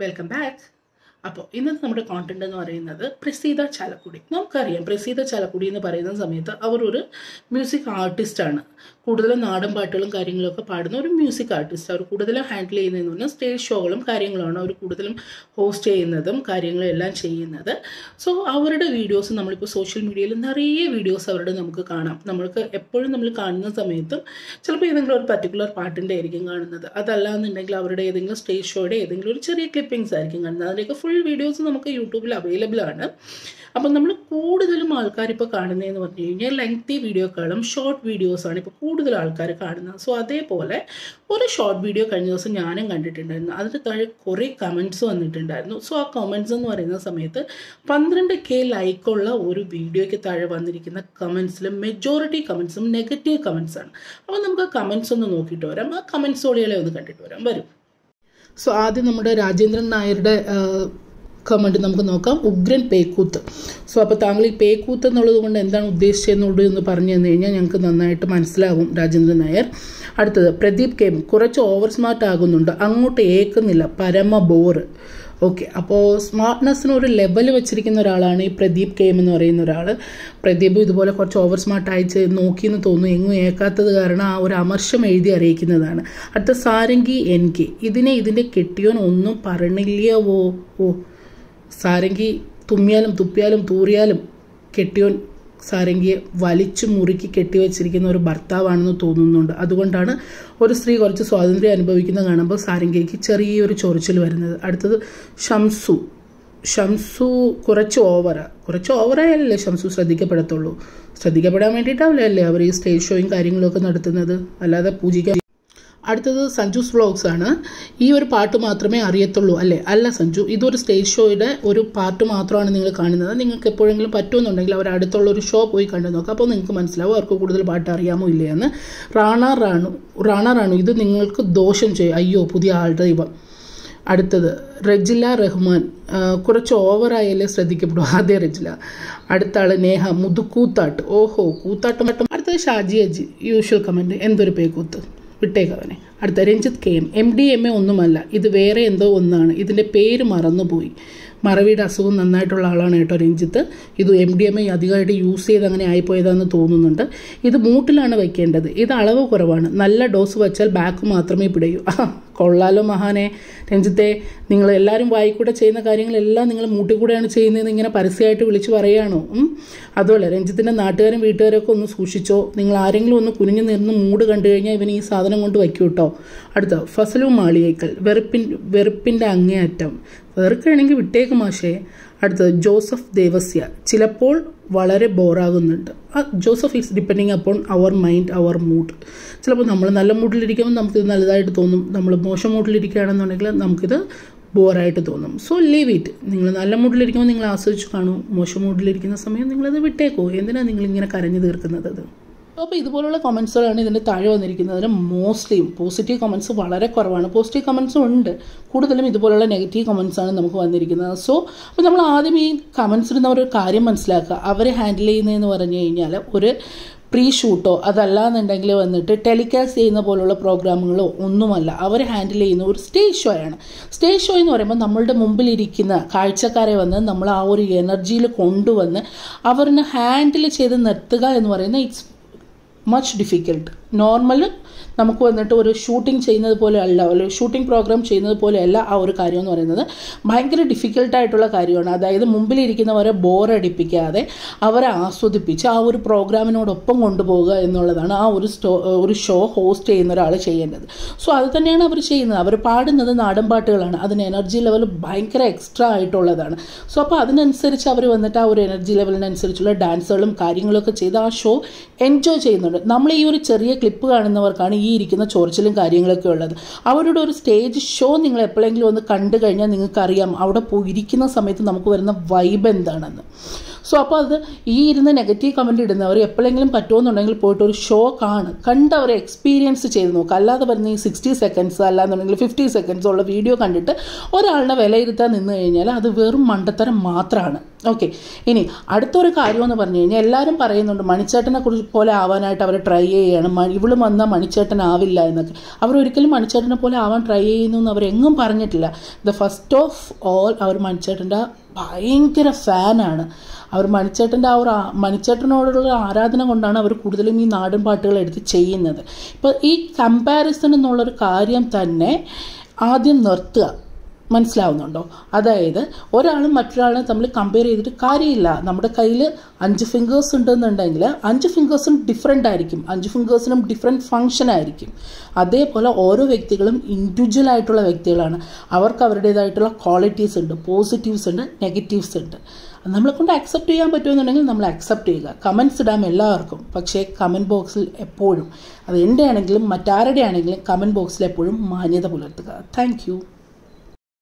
welcome back അപ്പോൾ ഇന്നത്തെ നമ്മുടെ കോണ്ടന്റ് എന്ന് പറയുന്നത് പ്രസീത ചാലക്കുടി നമുക്കറിയാം പ്രസീത ചാലക്കുടി എന്ന് പറയുന്ന സമയത്ത് അവർ ഒരു മ്യൂസിക് ആർട്ടിസ്റ്റാണ് കൂടുതലും നാടൻ പാട്ടുകളും കാര്യങ്ങളൊക്കെ പാടുന്ന ഒരു മ്യൂസിക് ആർട്ടിസ്റ്റ് അവർ കൂടുതലും ഹാൻഡിൽ ചെയ്യുന്നതെന്ന് പറഞ്ഞാൽ സ്റ്റേജ് ഷോകളും കാര്യങ്ങളുമാണ് അവർ കൂടുതലും ഹോസ്റ്റ് ചെയ്യുന്നതും കാര്യങ്ങളും എല്ലാം ചെയ്യുന്നത് സോ അവരുടെ വീഡിയോസ് നമ്മളിപ്പോൾ സോഷ്യൽ മീഡിയയിൽ നിറയെ വീഡിയോസ് അവരുടെ നമുക്ക് കാണാം നമ്മൾക്ക് എപ്പോഴും നമ്മൾ കാണുന്ന സമയത്തും ചിലപ്പോൾ ഏതെങ്കിലും ഒരു പർട്ടിക്കുലർ പാട്ടിൻ്റെ ആയിരിക്കും കാണുന്നത് അതല്ല എന്നുണ്ടെങ്കിൽ അവരുടെ ഏതെങ്കിലും സ്റ്റേജ് ഷോയുടെ ഏതെങ്കിലും ഒരു ചെറിയ ക്ലിപ്പിംഗ്സ് ആയിരിക്കും കാണുന്നത് അതിൻ്റെയൊക്കെ ഫുൾ വീഡിയോസ് നമുക്ക് യൂട്യൂബിൽ അവൈലബിൾ ആണ് അപ്പം നമ്മൾ കൂടുതലും ആൾക്കാർ ഇപ്പോൾ കാണുന്നതെന്ന് പറഞ്ഞു കഴിഞ്ഞാൽ ലെങ്തി വീഡിയോക്കാളും ഷോർട്ട് വീഡിയോസാണ് ഇപ്പോൾ കൂടുതൽ ആൾക്കാർ കാണുന്നത് സോ അതേപോലെ ഒരു ഷോർട്ട് വീഡിയോ കഴിഞ്ഞ ദിവസം ഞാനും കണ്ടിട്ടുണ്ടായിരുന്നു അതിന് താഴെ കുറേ കമൻറ്റ്സ് വന്നിട്ടുണ്ടായിരുന്നു സോ ആ കമൻറ്റ്സ് എന്ന് പറയുന്ന സമയത്ത് പന്ത്രണ്ട് കെ ലൈക്കുള്ള ഒരു വീഡിയോയ്ക്ക് താഴെ വന്നിരിക്കുന്ന കമൻസിൽ മെജോറിറ്റി കമൻസും നെഗറ്റീവ് കമൻസ് ആണ് അപ്പോൾ നമുക്ക് കമൻസ് ഒന്ന് നോക്കിയിട്ട് വരാം ആ കമൻസോളികളെ ഒന്ന് കണ്ടിട്ട് വരാം വരും സോ ആദ്യം നമ്മുടെ രാജേന്ദ്രൻ നായരുടെ കമൻറ്റ് നമുക്ക് നോക്കാം ഉഗ്രൻ പേക്കൂത്ത് സോ അപ്പോൾ താങ്കൾ ഈ പേക്കൂത്ത് എന്നുള്ളത് കൊണ്ട് എന്താണ് ഉദ്ദേശിച്ചതെന്നുള്ളത് എന്ന് പറഞ്ഞു തന്നു കഴിഞ്ഞാൽ ഞങ്ങൾക്ക് നന്നായിട്ട് മനസ്സിലാകും രാജേന്ദ്രൻ നായർ അടുത്തത് പ്രദീപ് കെം കുറച്ച് ഓവർ സ്മാർട്ട് ആകുന്നുണ്ട് അങ്ങോട്ട് ഏക്കുന്നില്ല പരമ ബോറ് ഓക്കെ അപ്പോൾ സ്മാർട്ട്നെസ്സിന് ഒരു ലെവൽ വെച്ചിരിക്കുന്ന ഒരാളാണ് ഈ പ്രദീപ് കെം എന്ന് പറയുന്ന ഒരാൾ പ്രദീപ് ഇതുപോലെ കുറച്ച് ഓവർ സ്മാർട്ട് അയച്ച് നോക്കിയെന്ന് തോന്നുന്നു എങ്ങും ഏക്കാത്തത് കാരണം ആ ഒരു അമർഷം എഴുതി അറിയിക്കുന്നതാണ് അടുത്ത സാരംഗി എൻ കെ ഇതിനെ ഇതിൻ്റെ കെട്ടിയോൻ ഒന്നും പറഞ്ഞില്ലവോ ഓ സാരംഗി തുമ്മിയാലും തുപ്പിയാലും തൂറിയാലും കെട്ടിയോൻ സാരംഗിയെ വലിച്ചു മുറുക്കി കെട്ടിവെച്ചിരിക്കുന്ന ഒരു ഭർത്താവാണെന്ന് തോന്നുന്നുണ്ട് അതുകൊണ്ടാണ് ഒരു സ്ത്രീ കുറച്ച് സ്വാതന്ത്ര്യം അനുഭവിക്കുന്ന കാണുമ്പോൾ സാരംഗിക്ക് ചെറിയൊരു ചൊറിച്ചിൽ വരുന്നത് അടുത്തത് ഷംസു ഷംസു കുറച്ച് ഓവറാ കുറച്ച് ഓവറായാലല്ലേ ഷംസു ശ്രദ്ധിക്കപ്പെടത്തുള്ളൂ ശ്രദ്ധിക്കപ്പെടാൻ വേണ്ടിയിട്ടാവില്ലേ അല്ലേ അവർ ഈ സ്റ്റേജ് ഷോയും കാര്യങ്ങളൊക്കെ നടത്തുന്നത് അല്ലാതെ പൂജിക്കാൻ അടുത്തത് സഞ്ജുസ് വ്ളോഗ്സ് ആണ് ഈ ഒരു പാട്ട് മാത്രമേ അറിയത്തുള്ളൂ അല്ലേ അല്ല സഞ്ജു ഇതൊരു സ്റ്റേജ് ഷോയുടെ ഒരു പാട്ട് മാത്രമാണ് നിങ്ങൾ കാണുന്നത് നിങ്ങൾക്ക് എപ്പോഴെങ്കിലും പറ്റുമെന്നുണ്ടെങ്കിൽ അവർ അടുത്തുള്ള ഒരു ഷോ പോയി കണ്ടു നോക്കുക അപ്പോൾ നിങ്ങൾക്ക് മനസ്സിലാവും അവർക്ക് കൂടുതൽ പാട്ട് അറിയാമോ ഇല്ലേ എന്ന് റാണ റാണു റാണ റാണു ഇത് നിങ്ങൾക്ക് ദോഷം ചെയ്യും അയ്യോ പുതിയ ആളുടെ ദൈവം അടുത്തത് റെജില റഹ്മാൻ കുറച്ച് ഓവറായാലേ ശ്രദ്ധിക്കപ്പെടും ആദ്യ റെജില അടുത്ത ആൾ നേഹ മുതുക്കൂത്താട്ട് ഓഹോ കൂത്താട്ടം അടുത്തത് ഷാജി അജി യൂഷ്വൽ കമൻറ്റ് എന്തൊരു പേക്കൂത്ത് വിട്ടേക്കവനെ അടുത്ത Ranjith K M M D M A ഒന്നുമല്ല ഇത് വേറെ എന്തോ ഒന്നാണ് ഇതിൻ്റെ പേര് മറന്നുപോയി മറവിയുടെ അസുഖം നന്നായിട്ടുള്ള ആളാണ് കേട്ടോ രഞ്ജിത്ത് ഇത് എം ഡി എം എ അധികമായിട്ട് യൂസ് ചെയ്ത് അങ്ങനെ ആയിപ്പോയതാണെന്ന് തോന്നുന്നുണ്ട് ഇത് മൂട്ടിലാണ് വയ്ക്കേണ്ടത് ഇത് അളവ് കുറവാണ് നല്ല ഡോസ് വെച്ചാൽ ബാക്ക് മാത്രമേ പിടയൂ കൊള്ളാലോ മഹാനെ രഞ്ജിത്തെ നിങ്ങൾ എല്ലാവരും വായിക്കൂടെ ചെയ്യുന്ന കാര്യങ്ങളെല്ലാം നിങ്ങൾ മൂട്ടിൽ കൂടെയാണ് ചെയ്യുന്നതെന്ന് ഇങ്ങനെ പരസ്യമായിട്ട് വിളിച്ച് പറയുകയാണോ അതുപോലെ രഞ്ജിത്തിൻ്റെ നാട്ടുകാരും വീട്ടുകാരൊക്കെ ഒന്ന് സൂക്ഷിച്ചോ നിങ്ങൾ ആരെങ്കിലും ഒന്ന് കുനിഞ്ഞു നിന്ന് മൂട് കണ്ടു കഴിഞ്ഞാൽ ഇവൻ ഈ സാധനം കൊണ്ട് വയ്ക്കൂ കേട്ടോ അടുത്ത ഫസലു മാളിയേക്കൽ വെറുപ്പിൻ വെറുപ്പിൻ്റെ അങ്ങേയറ്റം വെറുക്കുകയാണെങ്കിൽ വിട്ടേക്ക് മാഷേ അടുത്തത് ജോസഫ് ദേവസ്യ ചിലപ്പോൾ വളരെ ബോറാകുന്നുണ്ട് ആ Joseph is depending upon our mind our mood ചിലപ്പോൾ നമ്മൾ നല്ല മൂഡിലിരിക്കുമ്പോൾ നമുക്കിത് നല്ലതായിട്ട് തോന്നും നമ്മൾ മോശം മൂഡിലിരിക്കുകയാണെന്നുണ്ടെങ്കിൽ നമുക്കിത് ബോറായിട്ട് തോന്നും സോ ലീവ് ഇറ്റ് നിങ്ങൾ നല്ല മൂഡിലിരിക്കുമ്പോൾ നിങ്ങൾ ആസ്വദിച്ച് കാണൂ മോശം മൂഡിലിരിക്കുന്ന സമയം നിങ്ങളത് വിട്ടേക്കോ എന്തിനാണ് നിങ്ങളിങ്ങനെ കരഞ്ഞു തീർക്കുന്നത് അത് അപ്പോൾ ഇതുപോലുള്ള കമൻസുകളാണ് ഇതിൻ്റെ താഴെ വന്നിരിക്കുന്നത് മോസ്റ്റ്ലിയും പോസിറ്റീവ് കമൻസ് വളരെ കുറവാണ് പോസിറ്റീവ് കമൻസും ഉണ്ട് കൂടുതലും ഇതുപോലുള്ള നെഗറ്റീവ് കമൻസാണ് നമുക്ക് വന്നിരിക്കുന്നത് സോ അപ്പോൾ നമ്മൾ ആദ്യം ഈ കമൻസിൽ നിന്ന് ഒരു കാര്യം മനസ്സിലാക്കുക അവരെ ഹാൻഡിൽ ചെയ്യുന്നതെന്ന് പറഞ്ഞു കഴിഞ്ഞാൽ ഒരു പ്രീ ഷൂട്ടോ അതല്ലാന്നുണ്ടെങ്കിൽ വന്നിട്ട് ടെലികാസ്റ്റ് ചെയ്യുന്ന പോലുള്ള പ്രോഗ്രാമുകളോ ഒന്നുമല്ല അവർ ഹാൻഡിൽ ചെയ്യുന്ന ഒരു സ്റ്റേജ് ഷോ ആണ് സ്റ്റേജ് ഷോ എന്ന് പറയുമ്പോൾ നമ്മളുടെ മുമ്പിലിരിക്കുന്ന കാഴ്ചക്കാരെ വന്ന് നമ്മൾ ആ ഒരു എനർജിയിൽ കൊണ്ടുവന്ന് അവരിനെ ഹാൻഡിൽ ചെയ്ത് നിർത്തുക എന്ന് പറയുന്ന ഇറ്റ്സ് മച്ച് ഡിഫിക്കൽട്ട് നോർമൽ നമുക്ക് വന്നിട്ട് ഒരു ഷൂട്ടിംഗ് ചെയ്യുന്നത് പോലെ അല്ല ഒരു ഷൂട്ടിംഗ് പ്രോഗ്രാം ചെയ്യുന്നത് പോലെയല്ല ആ ഒരു കാര്യം എന്ന് പറയുന്നത് ഭയങ്കര ഡിഫിക്കൽട്ടായിട്ടുള്ള കാര്യമാണ് അതായത് മുമ്പിലിരിക്കുന്നവരെ ബോറടിപ്പിക്കാതെ അവരെ ആസ്വദിപ്പിച്ച് ആ ഒരു പ്രോഗ്രാമിനോടൊപ്പം കൊണ്ടുപോകുക എന്നുള്ളതാണ് ആ ഒരു സ്റ്റോ ഒരു ഷോ ഹോസ്റ്റ് ചെയ്യുന്ന ഒരാൾ ചെയ്യേണ്ടത് സോ അത് തന്നെയാണ് അവർ ചെയ്യുന്നത് അവർ പാടുന്നത് നാടൻ പാട്ടുകളാണ് അതിന് എനർജി ലെവൽ ഭയങ്കര എക്സ്ട്രാ ആയിട്ടുള്ളതാണ് സോ അപ്പോൾ അതിനനുസരിച്ച് അവർ വന്നിട്ട് ആ ഒരു എനർജി ലെവലിനനുസരിച്ചുള്ള ഡാൻസുകളും കാര്യങ്ങളൊക്കെ ചെയ്ത് ആ ഷോ എൻജോയ് ചെയ്യുന്നുണ്ട് നമ്മൾ ഈ ഒരു ചെറിയ ക്ലിപ്പ് കാണുന്നവർക്കാണ് ഈ ഇരിക്കുന്ന ചൊറിച്ചിലും കാര്യങ്ങളൊക്കെ ഉള്ളത് അവരുടെ ഒരു സ്റ്റേജ് ഷോ നിങ്ങൾ എപ്പോഴെങ്കിലും ഒന്ന് കണ്ടു കഴിഞ്ഞാൽ നിങ്ങൾക്കറിയാം അവിടെ പോയി ഇരിക്കുന്ന സമയത്ത് നമുക്ക് വരുന്ന വൈബ് എന്താണെന്ന് സോ അപ്പോൾ അത് ഈ ഇരുന്ന് നെഗറ്റീവ് കമൻറ്റ് ഇടുന്നവർ എപ്പോഴെങ്കിലും പറ്റുമെന്നുണ്ടെങ്കിൽ പോയിട്ട് ഒരു ഷോ കാണ് കണ്ട് അവരെ എക്സ്പീരിയൻസ് ചെയ്ത് നോക്കുക അല്ലാതെ പറഞ്ഞ ഈ സിക്സ്റ്റി സെക്കൻഡ്സ് അല്ലാന്നുണ്ടെങ്കിൽ ഫിഫ്റ്റി സെക്കൻഡ്സ് ഉള്ള വീഡിയോ കണ്ടിട്ട് ഒരാളിനെ വിലയിരുത്താൻ നിന്ന് കഴിഞ്ഞാൽ അത് വെറും മണ്ടത്തരം മാത്രമാണ് ഓക്കെ ഇനി അടുത്തൊരു കാര്യമെന്ന് പറഞ്ഞു കഴിഞ്ഞാൽ എല്ലാവരും പറയുന്നുണ്ട് മണിച്ചേട്ടനെ കുറിച്ച് പോലെ ആവാനായിട്ട് അവർ ട്രൈ ചെയ്യണം മ- ഇവള് വന്നാൽ മണിച്ചേട്ടൻ ആവില്ല എന്നൊക്കെ അവർ ഒരിക്കലും മണിച്ചേട്ടനെ പോലെ ആവാൻ ട്രൈ ചെയ്യുന്നു എന്ന് അവരെങ്ങും പറഞ്ഞിട്ടില്ല ദ ഫസ്റ്റ് ഓഫ് ഓൾ അവർ മണിച്ചേട്ടൻ്റെ ഭയങ്കര ഫാനാണ് അവർ മണിച്ചേട്ടൻ്റെ ആ ഒരു ആ- മണിച്ചേട്ടനോടുള്ള ആരാധന കൊണ്ടാണ് അവർ കൂടുതലും ഈ നാടൻ പാട്ടുകൾ എടുത്ത് ചെയ്യുന്നത് ഇപ്പോൾ ഈ കമ്പാരിസൺ എന്നുള്ളൊരു കാര്യം തന്നെ ആദ്യം നിർത്തുക മനസ്സിലാവുന്നുണ്ടോ അതായത് ഒരാളും മറ്റൊരാളും തമ്മിൽ കമ്പയർ ചെയ്തിട്ട് കാര്യമില്ല നമ്മുടെ കയ്യിൽ അഞ്ച് ഫിംഗേഴ്സ് ഉണ്ടെന്നുണ്ടെങ്കിൽ അഞ്ച് ഫിംഗേഴ്സും ഡിഫറെൻ്റ് ആയിരിക്കും അഞ്ച് ഫിംഗേഴ്സിനും ഡിഫറെൻറ്റ് ഫങ്ഷൻ ആയിരിക്കും അതേപോലെ ഓരോ വ്യക്തികളും ഇൻഡിവിജ്വൽ ആയിട്ടുള്ള വ്യക്തികളാണ് അവർക്ക് അവരുടേതായിട്ടുള്ള ക്വാളിറ്റീസ് ഉണ്ട് പോസിറ്റീവ്സ് ഉണ്ട് നെഗറ്റീവ്സ് ഉണ്ട് അത് നമ്മളെ കൊണ്ട് അക്സെപ്റ്റ് ചെയ്യാൻ പറ്റുമെന്നുണ്ടെങ്കിൽ നമ്മൾ അക്സെപ്റ്റ് ചെയ്യുക കമൻസ് ഇടാം എല്ലാവർക്കും പക്ഷേ കമൻറ്റ് ബോക്സിൽ എപ്പോഴും അത് എൻ്റെ ആണെങ്കിലും മറ്റാരുടെ ആണെങ്കിലും കമൻറ്റ് ബോക്സിൽ എപ്പോഴും മാന്യത പുലർത്തുക താങ്ക്